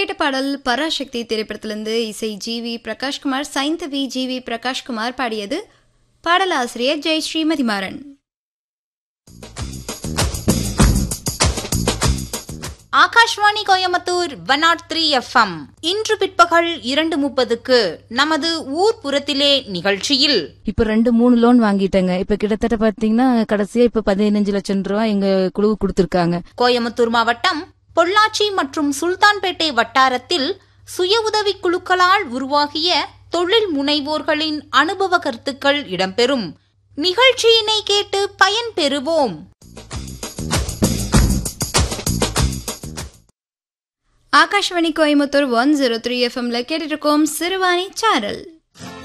கேட்ட பாடல் பராசக்தி திரைப்படத்திலிருந்து இசை G V Prakashkumar Saindhavi G V Prakashkumar பாடியது பாடலாசிரியர் Jai Srimathi Maran Akashvani Coimbatore one nought three FM இன்று பிற்பகல் இரண்டு முப்பதுக்கு நமது ஊர்ப்புறத்திலே நிகழ்ச்சியில் இப்ப ரெண்டு மூணு லோன் வாங்கிட்டேங்க இப்ப கிட்டத்தட்ட பாத்தீங்கன்னா கடைசியா இப்ப பதினஞ்சு லட்சம் ரூபாய் எங்க குழுவு கொடுத்திருக்காங்க கோயம்புத்தூர் மாவட்டம் பொள்ளாச்சி மற்றும் சுல்தான்பேட்டை வட்டாரத்தில் சுய உதவி குழுக்களால் உருவாகிய தொழில் முனைவோர்களின் அனுபவ கருத்துக்கள் இடம்பெறும் நிகழ்ச்சியினை கேட்டு பயன்பெறுவோம் Akashvani Coimbatore one zero three எஃப்எம்ல கேட்டுட்டு இருக்கோம் சிறுவாணி சாரல்